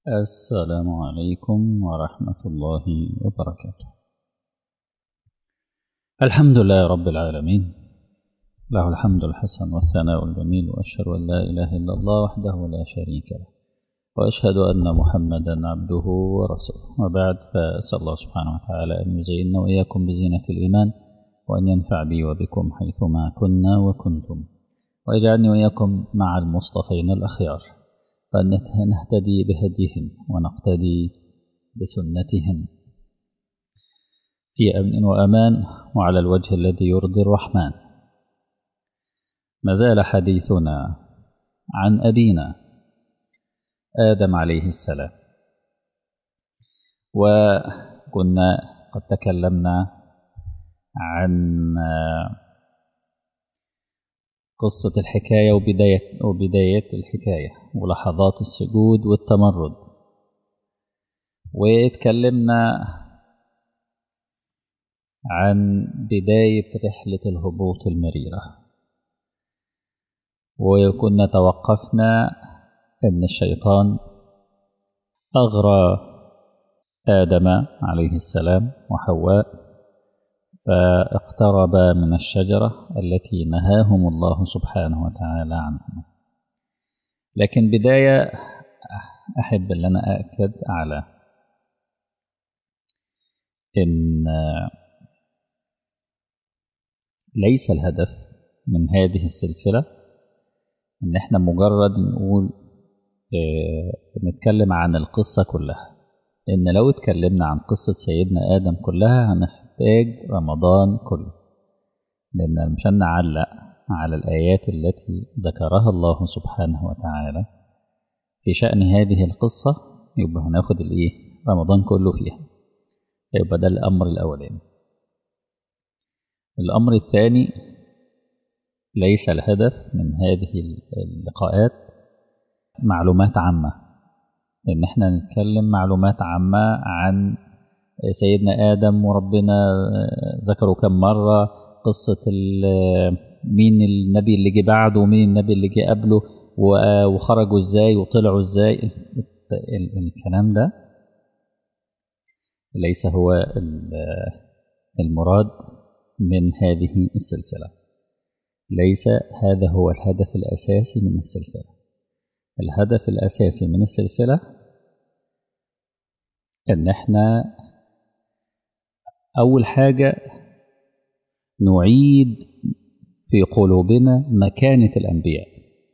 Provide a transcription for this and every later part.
السلام عليكم ورحمة الله وبركاته الحمد لله رب العالمين له الحمد الحسن والثناء الجميل وأشهد أن لا إله إلا الله وحده لا شريك له وأشهد أن محمدا عبده ورسوله وبعد فأسأل الله سبحانه وتعالى أن يزيننا وإياكم بزينة الإيمان وأن ينفع بي وبكم حيثما كنا وكنتم ويجعلني وإياكم مع المصطفين الأخيار وأن نهتدي بهديهم ونقتدي بسنتهم في أمن وأمان وعلى الوجه الذي يرضي الرحمن ما زال حديثنا عن أبينا آدم عليه السلام وكنا قد تكلمنا عن قصة الحكاية وبداية, وبداية الحكاية ولحظات السجود والتمرد واتكلمنا عن بداية رحلة الهبوط المريرة وكنا توقفنا أن الشيطان أغرى آدم عليه السلام وحواء فاقتربا من الشجرة التي نهاهم الله سبحانه وتعالى عنها لكن بداية أحب أن أنا أأكد على إن ليس الهدف من هذه السلسلة إن إحنا مجرد نقول نتكلم عن القصة كلها إن لو اتكلمنا عن قصة سيدنا آدم كلها هنحتاج رمضان كله لأن مش هنعلق على الآيات التي ذكرها الله سبحانه وتعالى في شأن هذه القصة يبقى هناخد الإيه رمضان كله فيها يبقى ده الأمر الأولاني الأمر الثاني ليس الهدف من هذه اللقاءات معلومات عامة إن احنا نتكلم معلومات عامة عن سيدنا آدم وربنا ذكره كم مرة قصة مين النبي اللي جه بعده ومين النبي اللي جه قبله وخرجوا ازاي وطلعوا ازاي الكلام ده ليس هو المراد من هذه السلسلة ليس هذا هو الهدف الأساسي من السلسلة الهدف الأساسي من السلسلة إن إحنا أول حاجة نعيد في قلوبنا مكانة الأنبياء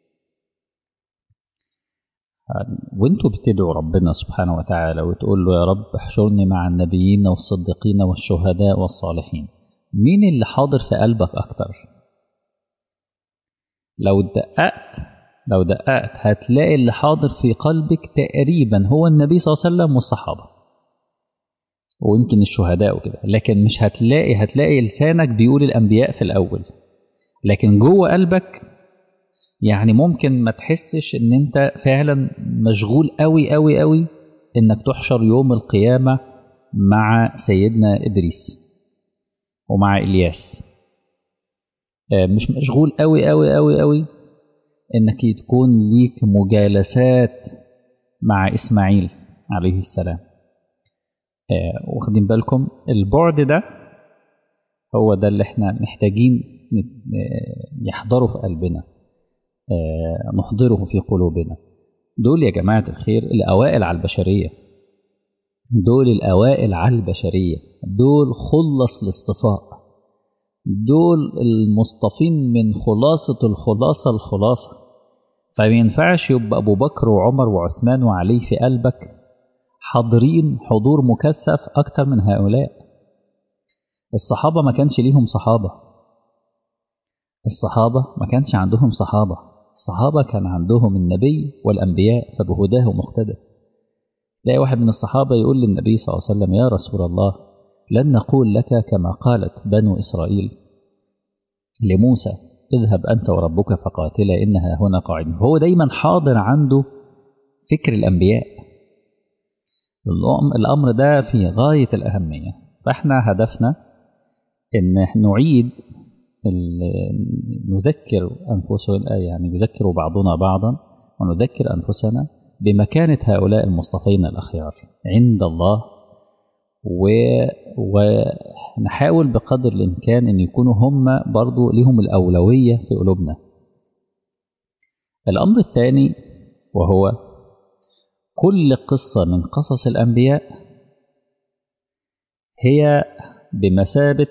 وانتوا بتدعوا ربنا سبحانه وتعالى وتقول له يا رب احشرني مع النبيين والصديقين والشهداء والصالحين مين اللي حاضر في قلبك أكتر لو دققت لو دققت هتلاقي اللي حاضر في قلبك تقريبا هو النبي صلى الله عليه وسلم والصحابة ويمكن الشهداء وكده لكن مش هتلاقي هتلاقي لسانك بيقول الأنبياء في الأول لكن جوه قلبك يعني ممكن ما تحسش ان انت فعلا مشغول قوي قوي قوي انك تحشر يوم القيامة مع سيدنا إدريس ومع إلياس مش مشغول قوي قوي قوي قوي انك تكون ليك مجالسات مع إسماعيل عليه السلام واخدين بالكم البعد ده هو ده اللي احنا محتاجين يحضره في قلبنا نحضره في قلوبنا دول يا جماعة الخير الأوائل على البشرية دول الأوائل على البشرية دول خلص الاصطفاء دول المصطفين من خلاصة الخلاصة الخلاصة فما ينفعش يبقى أبو بكر وعمر وعثمان وعلي في قلبك حاضرين حضور مكثف أكتر من هؤلاء الصحابة ما كانش ليهم صحابة الصحابة ما كانش عندهم صحابة الصحابة كان عندهم النبي والأنبياء فبهداه مقتدى تلاقي واحد من الصحابة يقول للنبي صلى الله عليه وسلم يا رسول الله لن نقول لك كما قالت بنو إسرائيل لموسى اذهب أنت وربك فقاتلا إنها هنا قاعد هو دايما حاضر عنده فكر الأنبياء الأمر ده في غاية الأهمية فإحنا هدفنا إن نعيد نذكر أنفسنا يعني يذكر بعضنا بعضا ونذكر أنفسنا بمكانة هؤلاء المصطفين الأخيار عند الله و... ونحاول بقدر الإمكان أن يكونوا هم برضو لهم الأولوية في قلوبنا الأمر الثاني وهو كل قصة من قصص الأنبياء هي بمثابة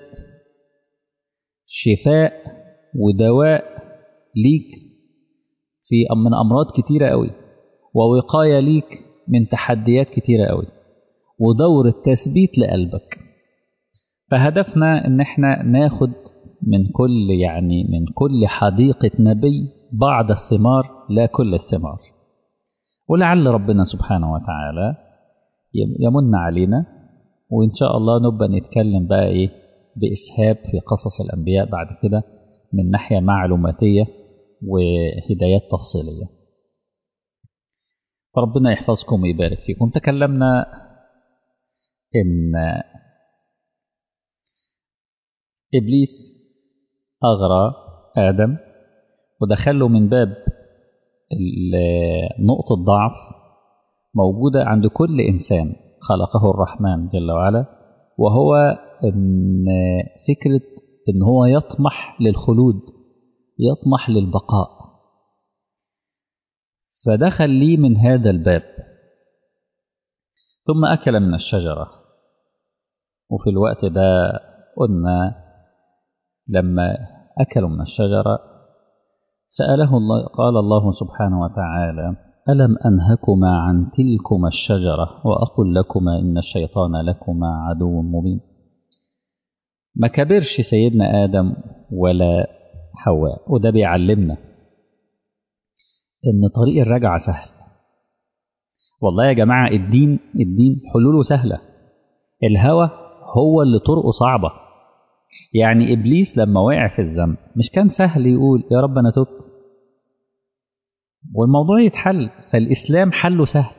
شفاء ودواء ليك في من أمراض كتيرة قوي ووقاية ليك من تحديات كتيرة قوي ودور التثبيت لقلبك فهدفنا ان احنا ناخد من كل يعني من كل حديقة نبي بعض الثمار لا كل الثمار ولعل ربنا سبحانه وتعالى يمن علينا وإن شاء الله نبقى نتكلم بقى إيه بإسهاب في قصص الأنبياء بعد كده من ناحية معلوماتية وهدايات تفصيلية فربنا يحفظكم ويبارك فيكم تكلمنا إن إبليس أغرى آدم ودخله من باب نقطة ضعف موجودة عند كل إنسان خلقه الرحمن جل وعلا وهو إن فكرة إن هو يطمح للخلود يطمح للبقاء فدخل لي من هذا الباب ثم أكل من الشجرة وفي الوقت ده قلنا لما أكلوا من الشجرة سأله الله قال الله سبحانه وتعالى ألم أنهكما عن تلكما الشجرة وأقل لكما إن الشيطان لكما عدو مبين ما كبرش سيدنا آدم ولا حواء وده بيعلمنا إن طريق الرجعة سهل والله يا جماعة الدين الدين حلوله سهلة الهوى هو اللي طرقه صعبة يعني إبليس لما وقع في الذنب مش كان سهل يقول يا رب أنا تبت والموضوع يتحل فالإسلام حله سهل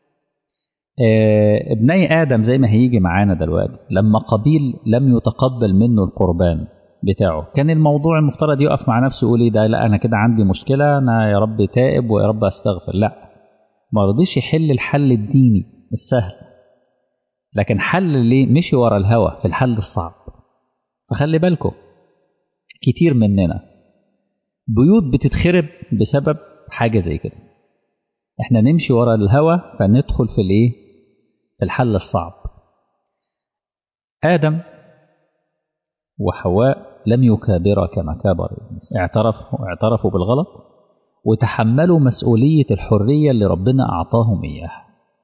آه ابني آدم زي ما هيجي معانا دلوقتي لما قبيل لم يتقبل منه القربان بتاعه كان الموضوع المفترض يقف مع نفسه يقول ايه ده لا انا كده عندي مشكله انا يا رب تائب ويا رب استغفر لا ما رضيش يحل الحل الديني السهل لكن حل ليه مشي ورا الهوى في الحل الصعب فخلي بالكم كتير مننا بيوت بتتخرب بسبب حاجة زي كده احنا نمشي ورا الهوى فندخل في الايه في الحل الصعب آدم وحواء لم يكابرا كما كابر اعترفوا اعترفوا بالغلط وتحملوا مسؤولية الحرية اللي ربنا أعطاهم إياها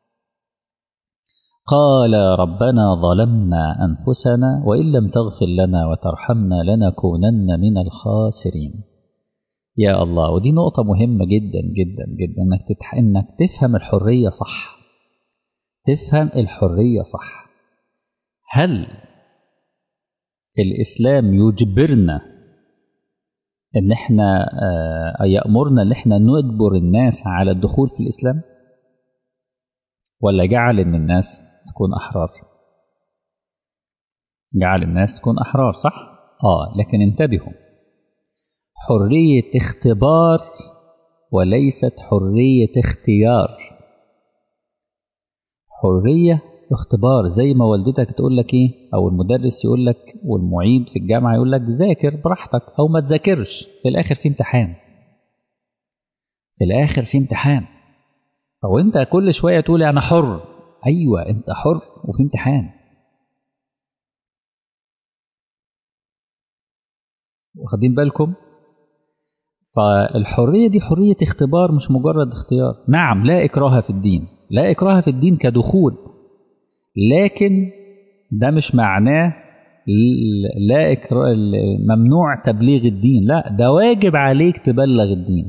قال ربنا ظلمنا أنفسنا وإن لم تغفر لنا وترحمنا لنكونن من الخاسرين يا الله ودي نقطة مهمة جدا جدا جدا انك تتح... انك تفهم الحرية صح تفهم الحرية صح هل الإسلام يجبرنا ان احنا آه يأمرنا ان احنا نجبر الناس على الدخول في الإسلام ولا جعل ان الناس تكون أحرار جعل الناس تكون أحرار صح آه لكن انتبهوا حرية اختبار وليست حرية اختيار حرية اختبار زي ما والدتك تقول لك ايه او المدرس يقول لك والمعيد في الجامعة يقول لك ذاكر براحتك او ما تذاكرش في الاخر في امتحان في الاخر في امتحان او انت كل شوية تقول انا حر ايوه انت حر وفي امتحان واخدين بالكم فالحرية دي حرية اختبار مش مجرد اختيار نعم لا إكراه في الدين لا إكراه في الدين كدخول لكن ده مش معناه لا إكراه ممنوع تبليغ الدين لا ده واجب عليك تبلغ الدين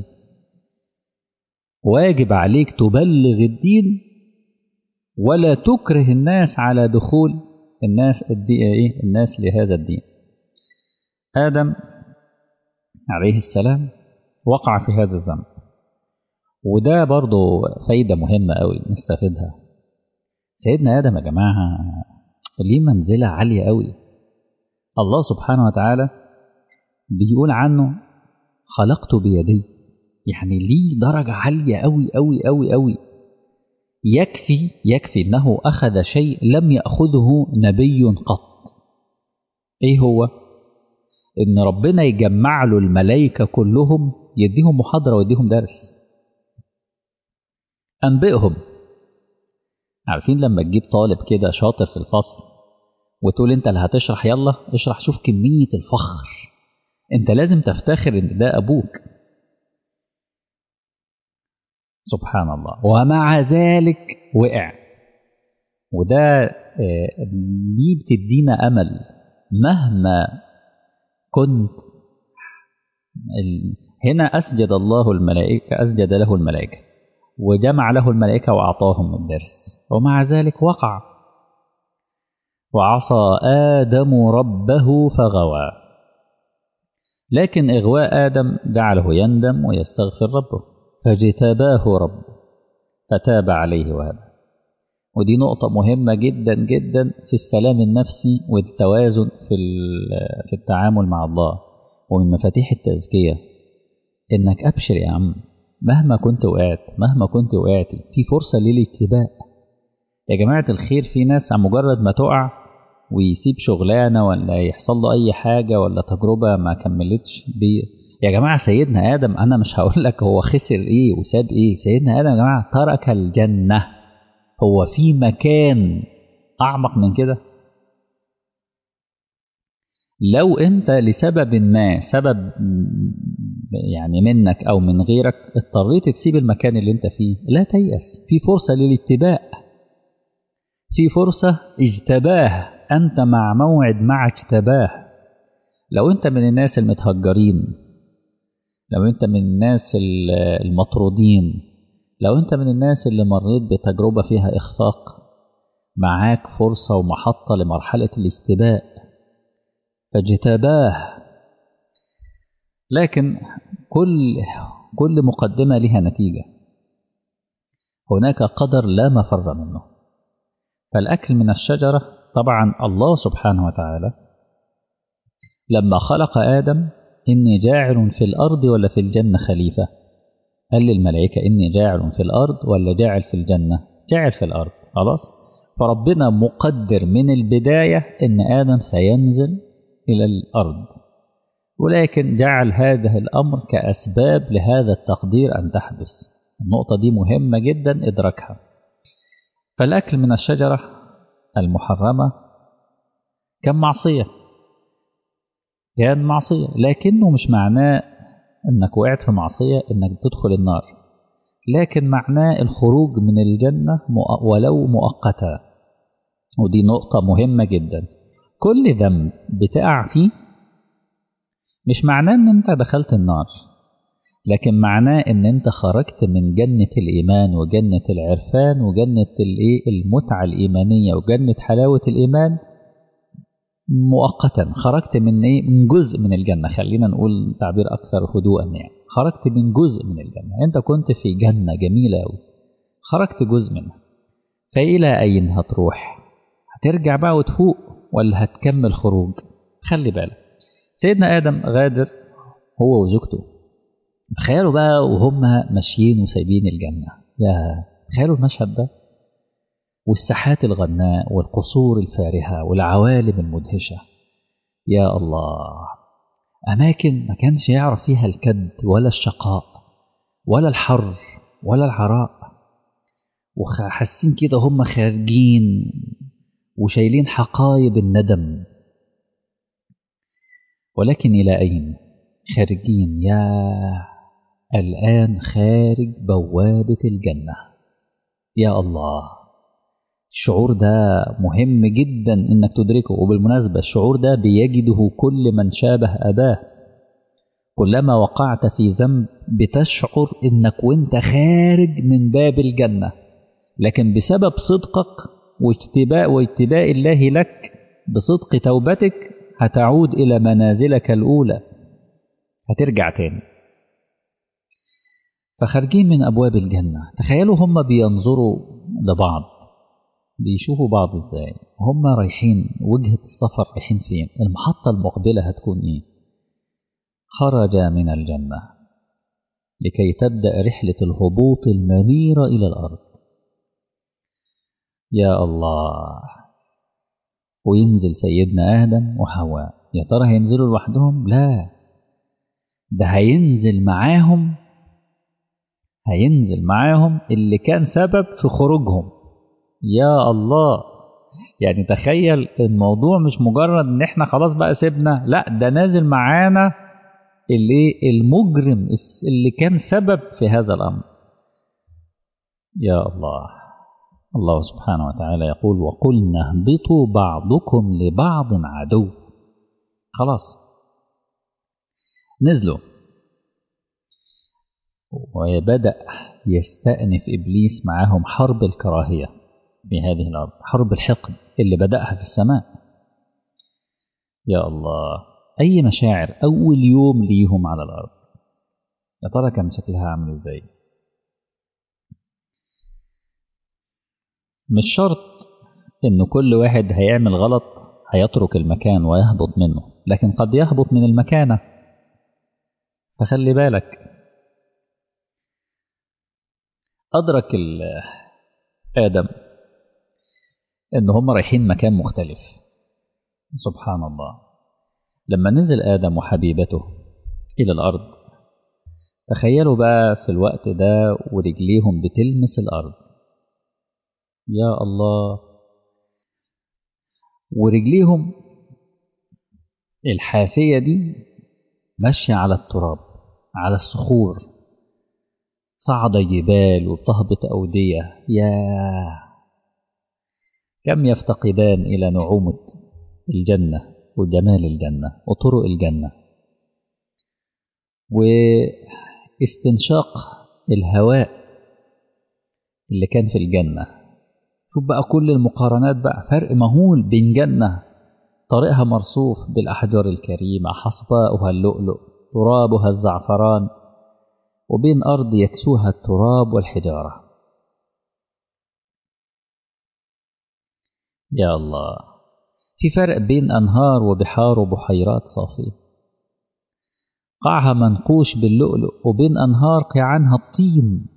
واجب عليك تبلغ الدين ولا تكره الناس على دخول الناس ايه الناس لهذا الدين آدم عليه السلام وقع في هذا الذنب وده برضه فايدة مهمة قوي نستفيدها سيدنا آدم يا جماعة ليه منزلة عالية قوي الله سبحانه وتعالى بيقول عنه خلقت بيدي يعني ليه درجة عالية قوي قوي قوي قوي يكفي يكفي أنه أخذ شيء لم يأخذه نبي قط إيه هو؟ إن ربنا يجمع له الملائكة كلهم يديهم محاضرة ويديهم درس أنبئهم عارفين لما تجيب طالب كده شاطر في الفصل وتقول انت اللي هتشرح يلا اشرح شوف كمية الفخر انت لازم تفتخر ان ده ابوك سبحان الله ومع ذلك وقع وده دي بتدينا امل مهما كنت هنا اسجد الله الملائكه اسجد له الملائكه وجمع له الملائكه واعطاهم الدرس ومع ذلك وقع وعصى ادم ربه فغوى لكن اغواء ادم جعله يندم ويستغفر ربه فاجتباه ربه فتاب عليه وهدى ودي نقطة مهمة جدا جدا في السلام النفسي والتوازن في في التعامل مع الله ومن مفاتيح التزكية إنك أبشر يا عم مهما كنت وقعت مهما كنت وقعتي في فرصة للاجتباء يا جماعة الخير في ناس عن مجرد ما تقع ويسيب شغلانة ولا يحصل له أي حاجة ولا تجربة ما كملتش بيه يا جماعة سيدنا آدم أنا مش هقول لك هو خسر إيه وساب إيه سيدنا آدم يا جماعة ترك الجنة هو في مكان أعمق من كده لو أنت لسبب ما سبب يعني منك أو من غيرك اضطريت تسيب المكان اللي أنت فيه لا تيأس في فرصة للاتباع في فرصة اجتباه أنت مع موعد مع اجتباه لو أنت من الناس المتهجرين لو أنت من الناس المطرودين لو أنت من الناس اللي مريت بتجربة فيها إخفاق معاك فرصة ومحطة لمرحلة الاستباء فاجتباه لكن كل كل مقدمة لها نتيجة هناك قدر لا مفر منه فالأكل من الشجرة طبعا الله سبحانه وتعالى لما خلق آدم إني جاعل في الأرض ولا في الجنة خليفة قال للملائكة إني جاعل في الأرض ولا جاعل في الجنة جاعل في الأرض خلاص فربنا مقدر من البداية إن آدم سينزل إلى الأرض ولكن جعل هذا الأمر كأسباب لهذا التقدير أن تحدث النقطة دي مهمة جدا إدراكها فالأكل من الشجرة المحرمة كان معصية كان معصية لكنه مش معناه انك وقعت في معصية انك تدخل النار لكن معناه الخروج من الجنة ولو مؤقتا ودي نقطة مهمة جدا كل ذنب بتقع فيه مش معناه ان انت دخلت النار لكن معناه ان انت خرجت من جنة الايمان وجنة العرفان وجنة الايه المتعة الايمانية وجنة حلاوة الايمان مؤقتا خرجت من ايه من جزء من الجنة خلينا نقول تعبير اكثر هدوءا يعني خرجت من جزء من الجنة انت كنت في جنة جميلة قوي خرجت جزء منها فإلى أين هتروح هترجع بقى وتفوق ولا هتكمل خروج خلي بالك سيدنا آدم غادر هو وزوجته تخيلوا بقى وهم ماشيين وسايبين الجنة يا تخيلوا المشهد ده والساحات الغناء والقصور الفارهة والعوالم المدهشة يا الله أماكن ما كانش يعرف فيها الكد ولا الشقاء ولا الحر ولا العراء وحاسين كده هم خارجين وشايلين حقايب الندم ولكن إلى أين خارجين يا الآن خارج بوابة الجنة يا الله الشعور ده مهم جدا انك تدركه وبالمناسبة الشعور ده بيجده كل من شابه أباه كلما وقعت في ذنب بتشعر انك وانت خارج من باب الجنة لكن بسبب صدقك واجتباء واتباع الله لك بصدق توبتك هتعود إلى منازلك الأولى هترجع تاني فخارجين من أبواب الجنة تخيلوا هم بينظروا لبعض بيشوفوا بعض ازاي هم رايحين وجهة السفر رايحين فين المحطة المقبلة هتكون ايه خرج من الجنة لكي تبدأ رحلة الهبوط المريرة إلى الأرض يا الله وينزل سيدنا آدم وحواء يا ترى هينزلوا لوحدهم لا ده هينزل معاهم هينزل معاهم اللي كان سبب في خروجهم يا الله يعني تخيل الموضوع مش مجرد ان احنا خلاص بقى سيبنا لا ده نازل معانا اللي المجرم اللي كان سبب في هذا الامر يا الله الله سبحانه وتعالى يقول وقلنا اهبطوا بعضكم لبعض عدو خلاص نزلوا وبدأ يستأنف إبليس معهم حرب الكراهية في هذه الأرض حرب الحقد اللي بدأها في السماء يا الله أي مشاعر أول يوم ليهم على الأرض يا ترى كان شكلها عامل إزاي مش شرط إن كل واحد هيعمل غلط هيترك المكان ويهبط منه لكن قد يهبط من المكانة فخلي بالك أدرك آدم إن هم رايحين مكان مختلف سبحان الله لما نزل آدم وحبيبته إلى الأرض تخيلوا بقى في الوقت ده ورجليهم بتلمس الأرض يا الله ورجليهم الحافية دي ماشية على التراب على الصخور صعد جبال وبتهبط أودية يا كم يفتقدان إلى نعومة الجنة وجمال الجنة وطرق الجنة واستنشاق الهواء اللي كان في الجنة شوف بقى كل المقارنات بقى فرق مهول بين جنة طريقها مرصوف بالأحجار الكريمة حصباؤها اللؤلؤ ترابها الزعفران وبين أرض يكسوها التراب والحجارة يا الله في فرق بين أنهار وبحار وبحيرات صافية قاعها منقوش باللؤلؤ وبين أنهار قيعانها الطين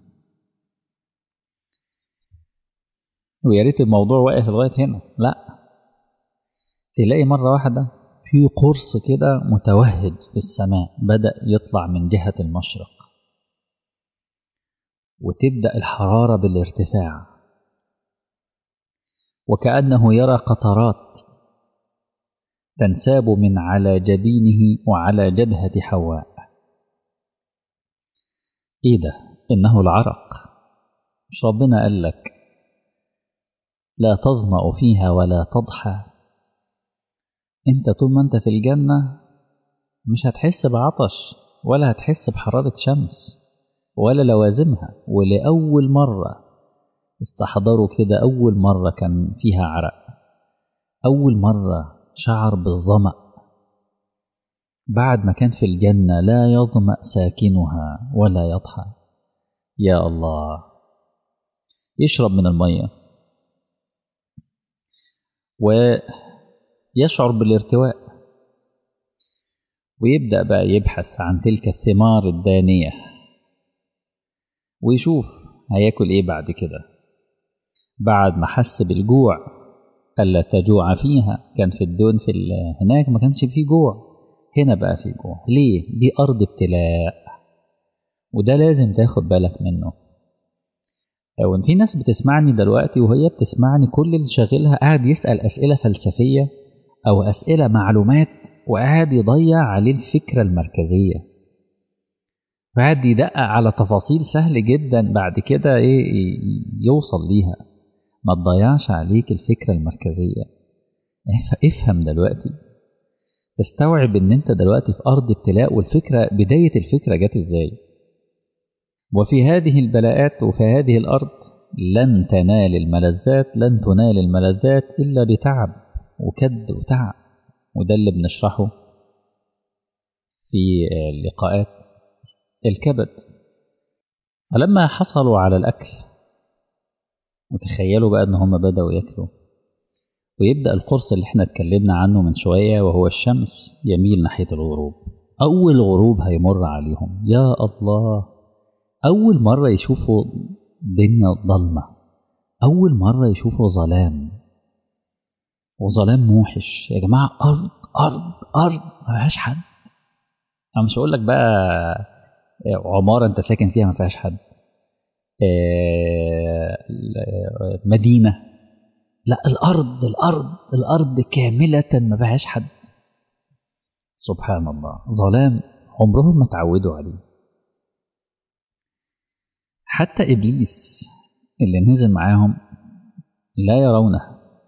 ويا ريت الموضوع واقف لغاية هنا لا تلاقي مرة واحدة في قرص كده متوهج في السماء بدأ يطلع من جهة المشرق وتبدأ الحرارة بالارتفاع وكأنه يرى قطرات تنساب من على جبينه وعلى جبهة حواء ايه ده انه العرق مش ربنا قال لك لا تظمأ فيها ولا تضحى انت طول ما انت في الجنة مش هتحس بعطش ولا هتحس بحرارة شمس ولا لوازمها ولأول مرة استحضروا كده أول مرة كان فيها عرق أول مرة شعر بالظمأ بعد ما كان في الجنة لا يظمأ ساكنها ولا يضحى يا الله يشرب من المية ويشعر بالارتواء ويبدأ بقى يبحث عن تلك الثمار الدانية ويشوف هياكل ايه بعد كده بعد ما حس بالجوع ألا تجوع فيها كان في الدون في هناك ما كانش فيه جوع هنا بقى فيه جوع ليه دي أرض ابتلاء وده لازم تاخد بالك منه لو في ناس بتسمعني دلوقتي وهي بتسمعني كل اللي شاغلها قاعد يسأل أسئلة فلسفية أو أسئلة معلومات وقاعد يضيع عليه الفكرة المركزية فقعد يدقق على تفاصيل سهل جدا بعد كده ايه يوصل ليها ما تضيعش عليك الفكرة المركزية افهم دلوقتي تستوعب ان انت دلوقتي في ارض ابتلاء والفكرة بداية الفكرة جت ازاي وفي هذه البلاءات وفي هذه الارض لن تنال الملذات لن تنال الملذات الا بتعب وكد وتعب وده اللي بنشرحه في اللقاءات الكبد فلما حصلوا على الأكل وتخيلوا بقى ان هم بدأوا ياكلوا ويبدأ القرص اللي احنا اتكلمنا عنه من شوية وهو الشمس يميل ناحية الغروب أول غروب هيمر عليهم يا الله أول مرة يشوفوا دنيا ضلمة أول مرة يشوفوا ظلام وظلام موحش يا جماعة أرض أرض أرض ما فيهاش حد أنا مش هقول لك بقى عمارة أنت ساكن فيها ما فيهاش حد مدينة لا الأرض الأرض الأرض كاملة ما فيهاش حد سبحان الله ظلام عمرهم ما تعودوا عليه حتى إبليس اللي نزل معاهم لا يرونه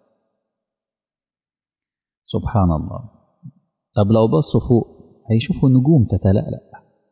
سبحان الله طب لو بصوا فوق هيشوفوا نجوم تتلألأ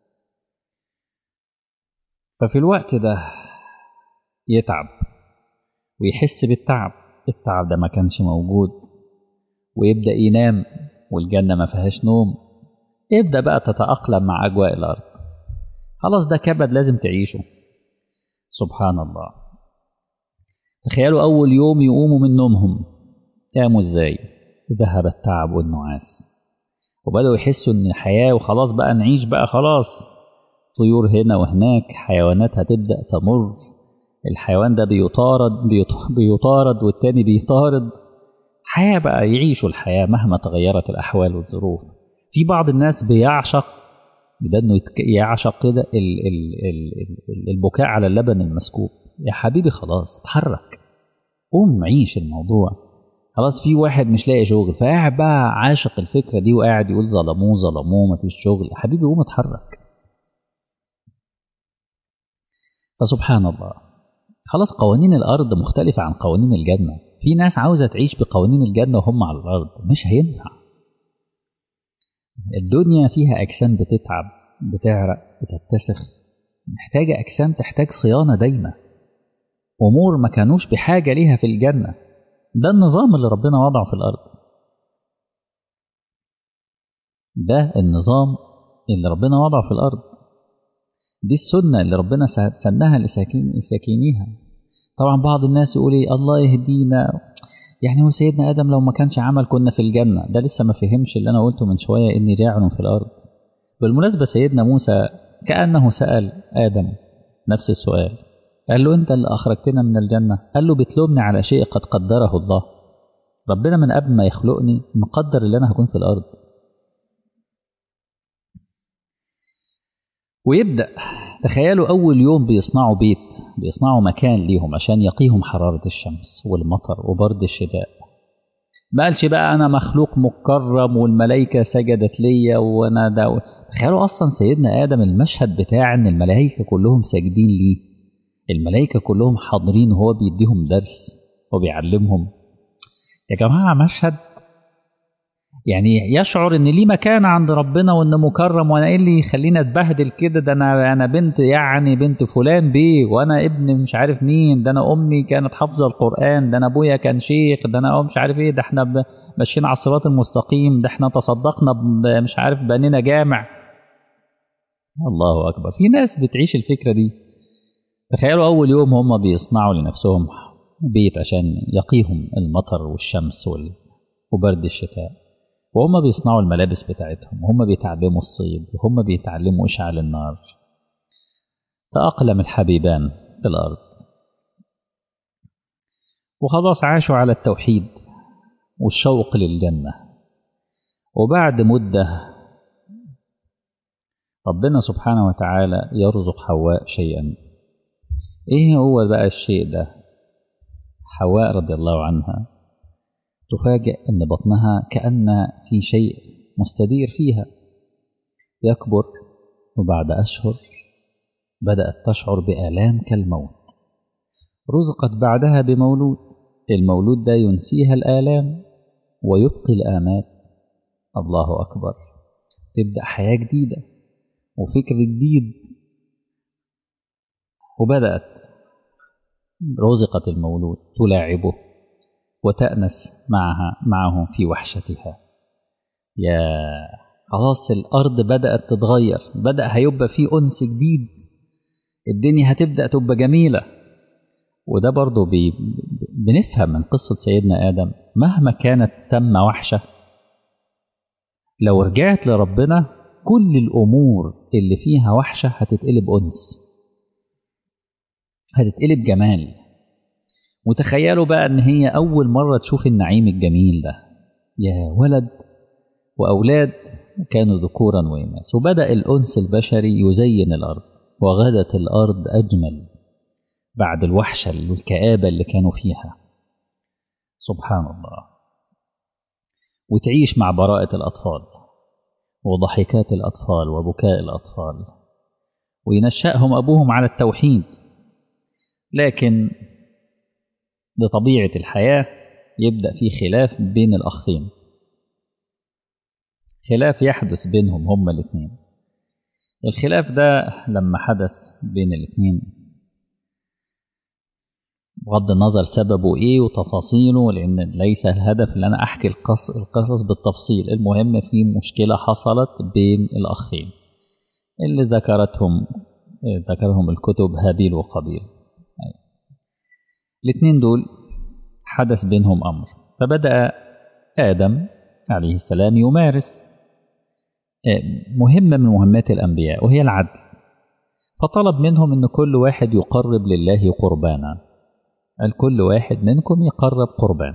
ففي الوقت ده يتعب ويحس بالتعب التعب ده ما كانش موجود ويبدأ ينام والجنة ما فيهاش نوم ابدأ بقى تتأقلم مع أجواء الأرض خلاص ده كبد لازم تعيشه سبحان الله تخيلوا أول يوم يقوموا من نومهم قاموا إزاي ذهب التعب والنعاس وبدأوا يحسوا إن الحياة وخلاص بقى نعيش بقى خلاص طيور هنا وهناك حيوانات هتبدأ تمر الحيوان ده بيطارد بيطارد والتاني بيطارد حياة بقى يعيشوا الحياة مهما تغيرت الأحوال والظروف في بعض الناس بيعشق ده انه يعشق كده البكاء على اللبن المسكوب يا حبيبي خلاص اتحرك قوم عيش الموضوع خلاص في واحد مش لاقي شغل فقاعد بقى عاشق الفكرة دي وقاعد يقول ظلموه ظلموه مفيش شغل يا حبيبي قوم اتحرك فسبحان الله خلاص قوانين الأرض مختلفة عن قوانين الجنة في ناس عاوزة تعيش بقوانين الجنة وهم على الأرض مش هينفع الدنيا فيها أجسام بتتعب بتعرق بتتسخ محتاجة أجسام تحتاج صيانة دايمة أمور ما كانوش بحاجة ليها في الجنة ده النظام اللي ربنا وضعه في الأرض ده النظام اللي ربنا وضعه في الأرض دي السنة اللي ربنا سنها لساكنيها طبعا بعض الناس يقول ايه الله يهدينا يعني هو سيدنا آدم لو ما كانش عمل كنا في الجنة ده لسه ما فهمش اللي أنا قلته من شوية إني جاعل في الأرض بالمناسبة سيدنا موسى كأنه سأل آدم نفس السؤال قال له أنت اللي أخرجتنا من الجنة قال له بتلومني على شيء قد قدره الله ربنا من قبل ما يخلقني مقدر اللي أنا هكون في الأرض ويبدأ تخيلوا أول يوم بيصنعوا بيت بيصنعوا مكان ليهم عشان يقيهم حرارة الشمس والمطر وبرد الشتاء ما قالش بقى أنا مخلوق مكرم والملائكة سجدت ليا وأنا ده تخيلوا أصلا سيدنا آدم المشهد بتاع إن الملائكة كلهم ساجدين ليه الملائكة كلهم حاضرين وهو بيديهم درس وبيعلمهم يا جماعة مشهد يعني يشعر ان ليه مكان عند ربنا وان مكرم وانا ايه اللي يخليني اتبهدل كده ده انا انا بنت يعني بنت فلان بيه وانا ابن مش عارف مين ده انا امي كانت حافظه القران ده انا ابويا كان شيخ ده انا مش عارف ايه ده احنا ماشيين على الصراط المستقيم ده احنا تصدقنا مش عارف بنينا جامع الله اكبر في ناس بتعيش الفكره دي تخيلوا اول يوم هم بيصنعوا لنفسهم بيت عشان يقيهم المطر والشمس وبرد الشتاء وهم بيصنعوا الملابس بتاعتهم وهم بيتعلموا الصيد وهم بيتعلموا إشعال النار تأقلم الحبيبان في الأرض وخلاص عاشوا على التوحيد والشوق للجنة وبعد مدة ربنا سبحانه وتعالى يرزق حواء شيئا ايه هو بقى الشيء ده حواء رضي الله عنها تفاجأ أن بطنها كأن في شيء مستدير فيها يكبر وبعد أشهر بدأت تشعر بآلام كالموت رزقت بعدها بمولود المولود ده ينسيها الآلام ويبقي الآمال الله أكبر تبدأ حياة جديدة وفكر جديد وبدأت رزقت المولود تلاعبه وتأنس معها معه في وحشتها يا خلاص الأرض بدأت تتغير بدأ هيبقى في أنس جديد الدنيا هتبدأ تبقى جميلة وده برضه بي بنفهم من قصة سيدنا آدم مهما كانت ثم وحشة لو رجعت لربنا كل الأمور اللي فيها وحشة هتتقلب أنس هتتقلب جمال وتخيلوا بقى ان هي اول مرة تشوف النعيم الجميل ده يا ولد واولاد كانوا ذكورا وإناث وبدأ الأنس البشري يزين الأرض وغدت الأرض أجمل بعد الوحشة والكآبة اللي كانوا فيها سبحان الله وتعيش مع براءة الأطفال وضحكات الأطفال وبكاء الأطفال وينشأهم أبوهم على التوحيد لكن بطبيعة الحياة يبدأ في خلاف بين الأخين خلاف يحدث بينهم هما الاثنين الخلاف ده لما حدث بين الاثنين بغض النظر سببه ايه وتفاصيله لان ليس الهدف ان انا احكي القصص, القصص بالتفصيل المهم في مشكله حصلت بين الاخين اللي ذكرتهم ذكرهم الكتب هابيل وقابيل الاثنين دول حدث بينهم امر فبدا ادم عليه السلام يمارس مهمه من مهمات الانبياء وهي العدل فطلب منهم ان كل واحد يقرب لله قربانا قال كل واحد منكم يقرب قربان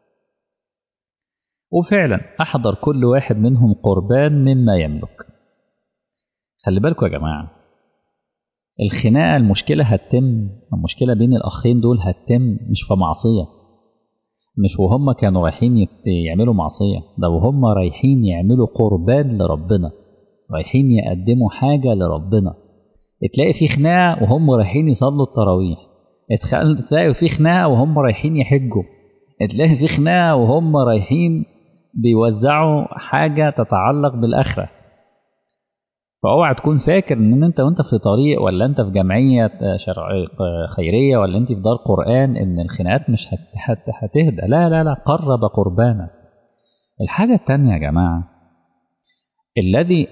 وفعلا أحضر كل واحد منهم قربان مما يملك خلي بالكم يا جماعة الخناقة المشكلة هتتم المشكلة بين الأخين دول هتتم مش في معصية مش وهم كانوا رايحين يعملوا معصية ده وهم رايحين يعملوا قربان لربنا رايحين يقدموا حاجة لربنا تلاقي في خناقة وهم رايحين يصلوا التراويح تلاقي في خناقه وهم رايحين يحجوا تلاقي في خناقه وهم رايحين بيوزعوا حاجه تتعلق بالاخره فاوعى تكون فاكر ان انت وانت في طريق ولا انت في جمعيه شرعيه خيريه ولا انت في دار قران ان الخناقات مش هتهدى لا لا لا قرب قربانا الحاجه الثانيه يا جماعه الذي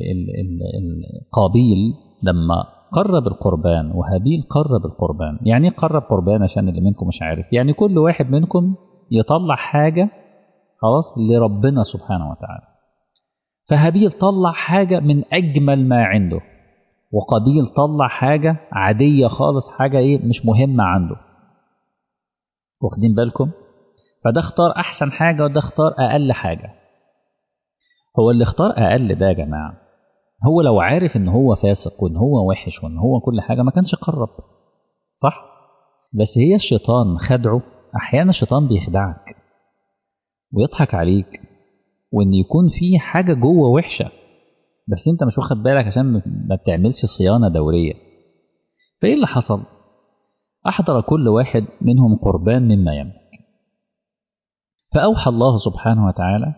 قابيل لما قرب القربان وهابيل قرب القربان يعني ايه قرب قربان عشان اللي منكم مش عارف يعني كل واحد منكم يطلع حاجة خلاص لربنا سبحانه وتعالى فهابيل طلع حاجة من أجمل ما عنده وقابيل طلع حاجة عادية خالص حاجة إيه مش مهمة عنده واخدين بالكم فده اختار أحسن حاجة وده اختار أقل حاجة هو اللي اختار أقل ده يا جماعة هو لو عارف ان هو فاسق وان هو وحش وان هو كل حاجه ما كانش قرب صح بس هي الشيطان خدعه احيانا الشيطان بيخدعك ويضحك عليك وان يكون في حاجه جوه وحشه بس انت مش واخد بالك عشان ما بتعملش صيانه دوريه فايه اللي حصل احضر كل واحد منهم قربان مما يملك فاوحى الله سبحانه وتعالى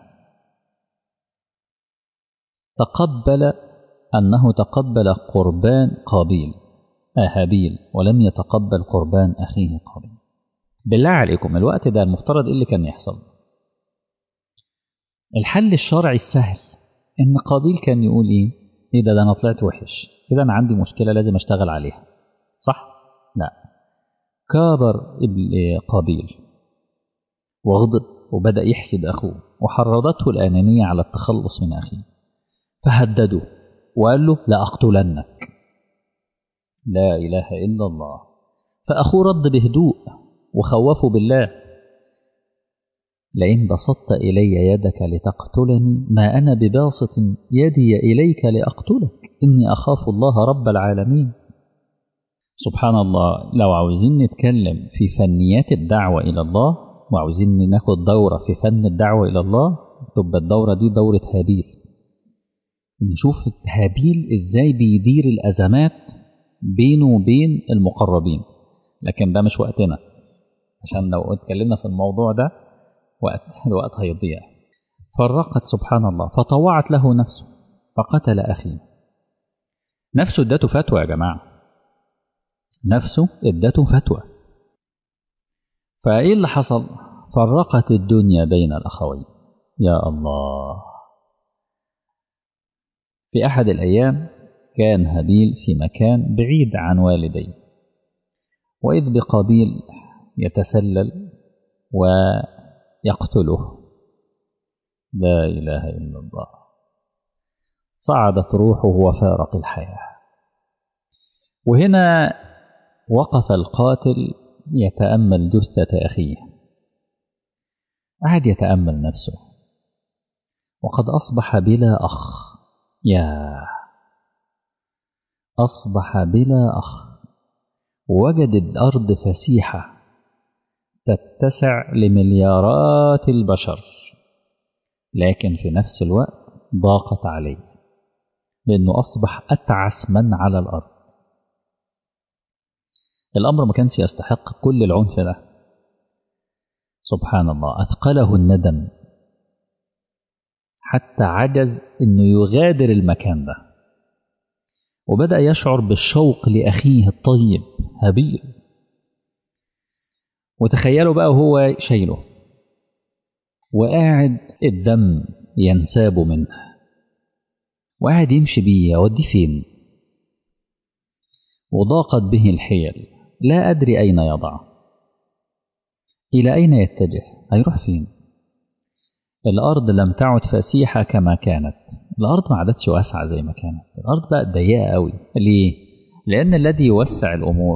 تقبل أنه تقبل قربان قابيل هابيل ولم يتقبل قربان أخيه قابيل بالله عليكم الوقت ده المفترض إيه اللي كان يحصل الحل الشرعي السهل إن قابيل كان يقول إيه إيه ده ده أنا طلعت وحش كده أنا عندي مشكلة لازم أشتغل عليها صح؟ لا كابر قابيل وغضب وبدأ يحسد أخوه وحرضته الأنانية على التخلص من أخيه فهدده وقال له لأقتلنك لا إله إلا الله فأخوه رد بهدوء وخوفه بالله لئن بسطت إلي يدك لتقتلني ما أنا بباسط يدي إليك لأقتلك إني أخاف الله رب العالمين سبحان الله لو عاوزين نتكلم في فنيات الدعوة إلى الله وعاوزين ناخد دورة في فن الدعوة إلى الله تبقى الدورة دي دورة هابيل نشوف هابيل ازاي بيدير الازمات بينه وبين المقربين لكن ده مش وقتنا عشان لو اتكلمنا في الموضوع ده وقت الوقت هيضيع فرقت سبحان الله فطوعت له نفسه فقتل اخيه نفسه ادته فتوى يا جماعه نفسه ادته فتوى فايه اللي حصل فرقت الدنيا بين الاخوين يا الله في أحد الأيام كان هابيل في مكان بعيد عن والديه وإذ بقابيل يتسلل ويقتله لا إله إلا الله صعدت روحه وفارق الحياة وهنا وقف القاتل يتأمل جثة أخيه قعد يتأمل نفسه وقد أصبح بلا أخ يا أصبح بلا أخ وجد الأرض فسيحة تتسع لمليارات البشر لكن في نفس الوقت ضاقت عليه لأنه أصبح أتعس من على الأرض الأمر ما كانش يستحق كل العنف ده سبحان الله أثقله الندم حتى عجز أنه يغادر المكان ده وبدأ يشعر بالشوق لأخيه الطيب هابيل وتخيلوا بقى وهو شايله وقاعد الدم ينساب منه وقاعد يمشي بيه يوديه فين وضاقت به الحيل لا أدري أين يضع إلى أين يتجه هيروح فين الأرض لم تعد فسيحة كما كانت الأرض ما عادتش واسعة زي ما كانت الأرض بقت ضيقة قوي ليه؟ لأن الذي يوسع الأمور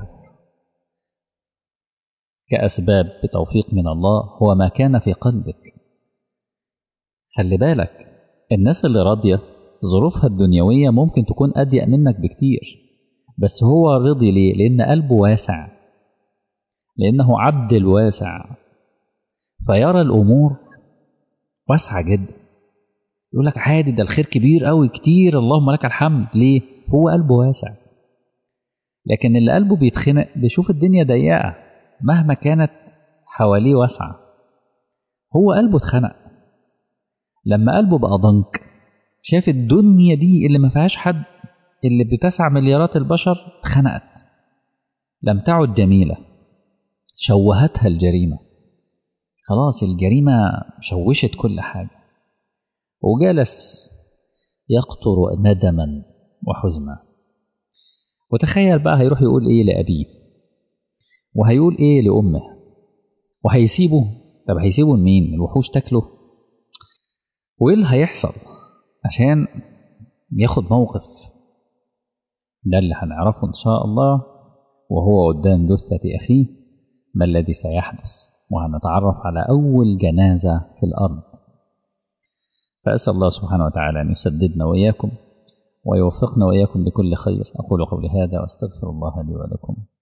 كأسباب بتوفيق من الله هو ما كان في قلبك خلي بالك الناس اللي راضية ظروفها الدنيوية ممكن تكون أضيق منك بكتير بس هو رضي ليه؟ لأن قلبه واسع لأنه عبد الواسع فيرى الأمور واسعة جدا يقول لك عادي ده الخير كبير قوي كتير اللهم لك الحمد ليه؟ هو قلبه واسع لكن اللي قلبه بيتخنق بيشوف الدنيا ضيقة مهما كانت حواليه واسعة هو قلبه اتخنق لما قلبه بقى ضنك شاف الدنيا دي اللي ما فيهاش حد اللي بتسع مليارات البشر اتخنقت لم تعد جميلة شوهتها الجريمة خلاص الجريمة شوشت كل حاجة وجلس يقطر ندما وحزنا وتخيل بقى هيروح يقول ايه لأبيه وهيقول ايه لأمه وهيسيبه طب هيسيبه لمين الوحوش تاكله وايه اللي هيحصل عشان ياخد موقف ده اللي هنعرفه ان شاء الله وهو قدام جثة أخيه ما الذي سيحدث وهنتعرف على أول جنازة في الأرض فأسأل الله سبحانه وتعالى أن يسددنا وإياكم ويوفقنا وإياكم لكل خير أقول قولي هذا وأستغفر الله لي ولكم